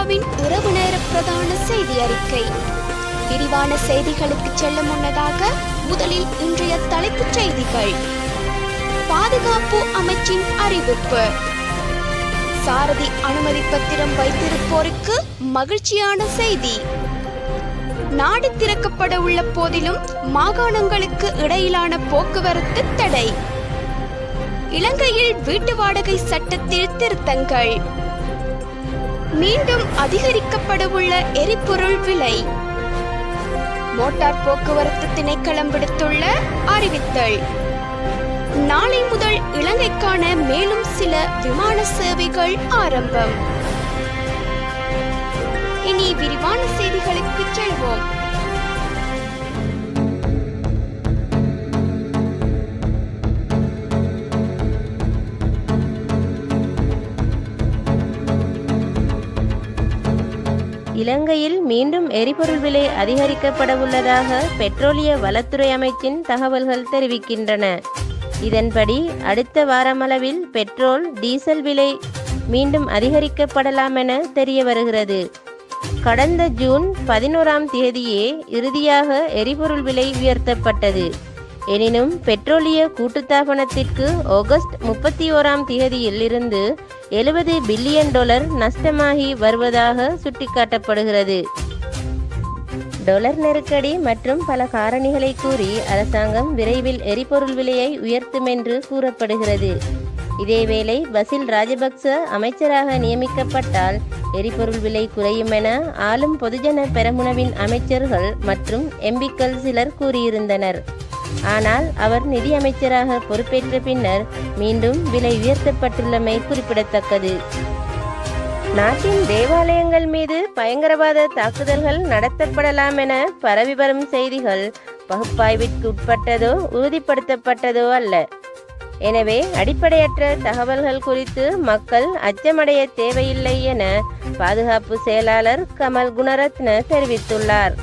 ஸ்ரீலங்காவின் இரவு நேர பிரதான செய்தி அறிக்கை விரிவான செய்திகளுக்கு செல்ல முன்னதாக முதலில் இன்றைய தலைப்புச் செய்திகள் பாதுகாப்பு அமைச்சின் அறிவிப்பு சாரதி அனுமதி பத்திரம் வைத்திருப்போருக்கு மகிழ்ச்சியான செய்தி நாடு திறக்கப்பட உள்ள போதிலும் மாகாணங்களுக்கு இடையிலான போக்குவரத்து தடை இலங்கையில் வீட்டு வாடகை சட்டத்தில் திருத்தங்கள் மீண்டும் அதிகரிக்கப்படவுள்ள எரிபொருள் விலை மோட்டார் போக்குவரத்து திணைக்களம் விடுத்துள்ள அறிவித்தல் நாளை முதல் இலங்கைக்கான மேலும் சில விமான சேவைகள் ஆரம்பம் இனி விரிவான செய்திகளுக்கு செல்வோம் இலங்கையில் மீண்டும் எரிபொருள் விலை அதிகரிக்கப்படவுள்ளதாக பெட்ரோலிய வளத்துறை அமைச்சின் தகவல்கள் தெரிவிக்கின்றன இதன்படி அடுத்த வாரமளவில் பெட்ரோல் டீசல் விலை மீண்டும் அதிகரிக்கப்படலாம் என தெரிய வருகிறது கடந்த ஜூன் பதினோராம் தேதியே இறுதியாக எரிபொருள் விலை உயர்த்தப்பட்டது எனினும் பெட்ரோலிய கூட்டுத்தாபனத்திற்கு ஆகஸ்ட் முப்பத்தி ஓராம் தேதியில் இருந்து எழுபது பில்லியன் டாலர் நஷ்டமாகி வருவதாக சுட்டிக்காட்டப்படுகிறது டொலர் நெருக்கடி மற்றும் பல காரணிகளை கூறி அரசாங்கம் விரைவில் எரிபொருள் விலையை உயர்த்தும் என்று கூறப்படுகிறது இதேவேளை பசில் ராஜபக்ச அமைச்சராக நியமிக்கப்பட்டால் எரிபொருள் விலை குறையும் என ஆளும் பொதுஜன பெரமுனவின் அமைச்சர்கள் மற்றும் எம்பிக்கள் சிலர் கூறியிருந்தனர் ஆனால் அவர் நிதி அமைச்சராக பொறுப்பேற்ற பின்னர் மீண்டும் விலை உயர்த்தப்பட்டுள்ளமை குறிப்பிடத்தக்கது நாட்டின் தேவாலயங்கள் மீது பயங்கரவாத தாக்குதல்கள் நடத்தப்படலாம் என பரவி வரும் செய்திகள் பகுப்பாய்விற்கு உட்பட்டதோ உறுதிப்படுத்தப்பட்டதோ அல்ல எனவே அடிப்படையற்ற தகவல்கள் குறித்து மக்கள் அச்சமடைய தேவையில்லை என பாதுகாப்பு செயலாளர் கமல் குணரத்ன தெரிவித்துள்ளார்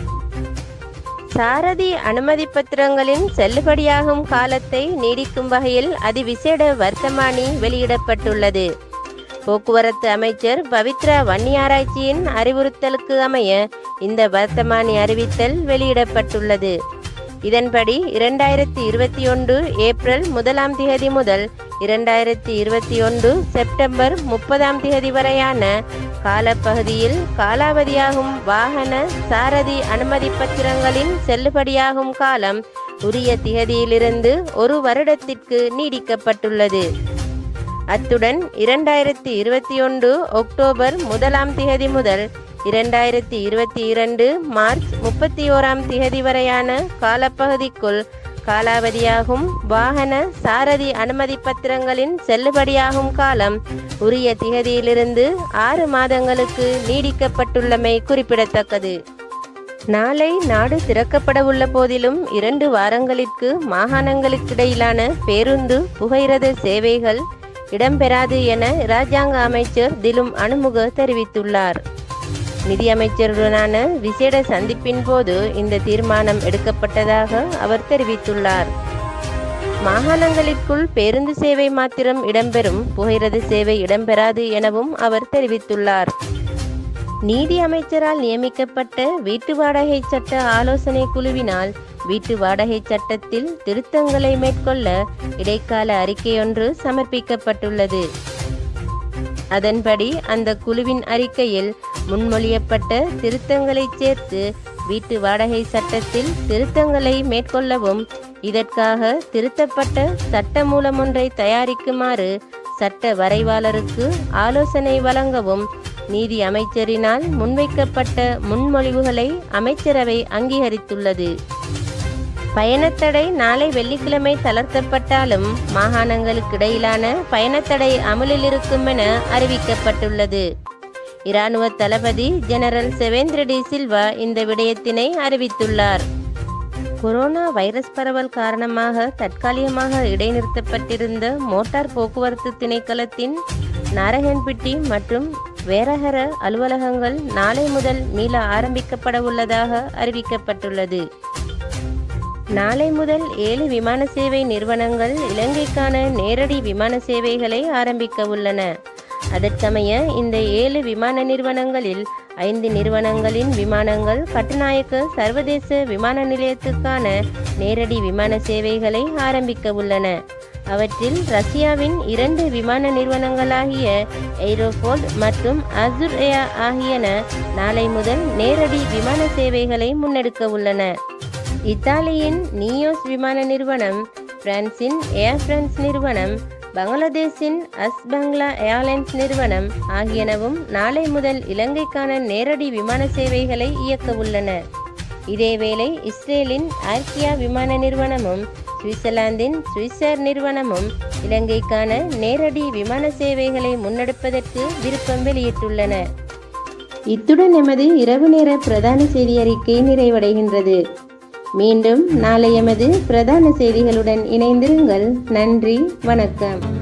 சாரதி அனுமதி பத்திரங்களின் செல்லுபடியாகும் காலத்தை நீடிக்கும் வகையில் அதிவிசேட வர்த்தமானி வெளியிடப்பட்டுள்ளது போக்குவரத்து அமைச்சர் பவித்ரா வன்னியாராய்ச்சியின் அறிவுறுத்தலுக்கு அமைய இந்த வர்த்தமானி அறிவித்தல் வெளியிடப்பட்டுள்ளது இதன்படி இரண்டாயிரத்தி இருபத்தி ஒன்று ஏப்ரல் முதலாம் திகதி முதல் இரண்டாயிரத்தி இருபத்தி ஒன்று செப்டம்பர் முப்பதாம் திகதி வரையான காலப்பகுதியில் காலாவதியாகும் வாகன சாரதி அனுமதி பத்திரங்களின் செல்லுபடியாகும் காலம் உரிய திகதியிலிருந்து ஒரு வருடத்திற்கு நீடிக்கப்பட்டுள்ளது அத்துடன் இரண்டாயிரத்தி இருபத்தி ஒன்று அக்டோபர் முதலாம் திகதி முதல் இரண்டாயிரத்தி இருபத்தி இரண்டு மார்ச் முப்பத்தி ஓராம் திகதி வரையான காலப்பகுதிக்குள் காலாவதியாகும் வாகன சாரதி அனுமதி பத்திரங்களின் செல்லுபடியாகும் காலம் உரிய திகதியிலிருந்து ஆறு மாதங்களுக்கு நீடிக்கப்பட்டுள்ளமை குறிப்பிடத்தக்கது நாளை நாடு திறக்கப்படவுள்ள போதிலும் இரண்டு வாரங்களிற்கு மாகாணங்களுக்கிடையிலான பேருந்து புகையிரத சேவைகள் இடம்பெறாது என இராஜாங்க அமைச்சர் திலும் அணுமுக தெரிவித்துள்ளார் நிதியமைச்சருடனான விசேட சந்திப்பின் போது இந்த தீர்மானம் எடுக்கப்பட்டதாக அவர் தெரிவித்துள்ளார் மாகாணங்களிற்குள் பேருந்து சேவை மாத்திரம் இடம்பெறும் புகையிரத சேவை இடம்பெறாது எனவும் அவர் தெரிவித்துள்ளார் நீதி அமைச்சரால் நியமிக்கப்பட்ட வீட்டு வாடகை சட்ட ஆலோசனை குழுவினால் வீட்டு வாடகை சட்டத்தில் திருத்தங்களை மேற்கொள்ள இடைக்கால அறிக்கையொன்று சமர்ப்பிக்கப்பட்டுள்ளது அதன்படி அந்த குழுவின் அறிக்கையில் முன்மொழியப்பட்ட திருத்தங்களை சேர்த்து வீட்டு வாடகை சட்டத்தில் திருத்தங்களை மேற்கொள்ளவும் இதற்காக திருத்தப்பட்ட சட்ட மூலமொன்றை தயாரிக்குமாறு சட்ட வரைவாளருக்கு ஆலோசனை வழங்கவும் நீதி அமைச்சரினால் முன்வைக்கப்பட்ட முன்மொழிவுகளை அமைச்சரவை அங்கீகரித்துள்ளது பயணத்தடை நாளை வெள்ளிக்கிழமை தளர்த்தப்பட்டாலும் மாகாணங்களுக்கிடையிலான பயணத்தடை அமலில் இருக்கும் என அறிவிக்கப்பட்டுள்ளது இராணுவ தளபதி ஜெனரல் செவேந்திர டி சில்வா இந்த விடயத்தினை அறிவித்துள்ளார் கொரோனா வைரஸ் பரவல் காரணமாக தற்காலிகமாக இடைநிறுத்தப்பட்டிருந்த மோட்டார் போக்குவரத்து திணைக்களத்தின் நாரகன்பட்டி மற்றும் வேரகர அலுவலகங்கள் நாளை முதல் மீள ஆரம்பிக்கப்பட உள்ளதாக அறிவிக்கப்பட்டுள்ளது நாளை முதல் ஏழு விமான சேவை நிறுவனங்கள் இலங்கைக்கான நேரடி விமான சேவைகளை ஆரம்பிக்க உள்ளன அதற்கமைய இந்த ஏழு விமான நிறுவனங்களில் ஐந்து நிறுவனங்களின் விமானங்கள் கட்டுநாயக்க சர்வதேச விமான நிலையத்துக்கான நேரடி விமான சேவைகளை ஆரம்பிக்க உள்ளன அவற்றில் ரஷ்யாவின் இரண்டு விமான நிறுவனங்களாகிய எய்ரோஃபோல்ட் மற்றும் அசுர் ஏயா ஆகியன நாளை முதல் நேரடி விமான சேவைகளை முன்னெடுக்க உள்ளன இத்தாலியின் நியோஸ் விமான நிறுவனம் பிரான்சின் ஏர் பிரான்ஸ் நிறுவனம் பங்களாதேஷின் அஸ் பங்களா ஏர்லைன்ஸ் நிறுவனம் ஆகியனவும் நாளை முதல் இலங்கைக்கான நேரடி விமான சேவைகளை இயக்க உள்ளன இதேவேளை இஸ்ரேலின் ஆர்கியா விமான நிறுவனமும் சுவிட்சர்லாந்தின் சுவிஸர் நிறுவனமும் இலங்கைக்கான நேரடி விமான சேவைகளை முன்னெடுப்பதற்கு விருப்பம் வெளியிட்டுள்ளன இத்துடன் எமது இரவு நேர பிரதான செய்தி அறிக்கை நிறைவடைகின்றது மீண்டும் நாளை எமது பிரதான செய்திகளுடன் இணைந்திருங்கள் நன்றி வணக்கம்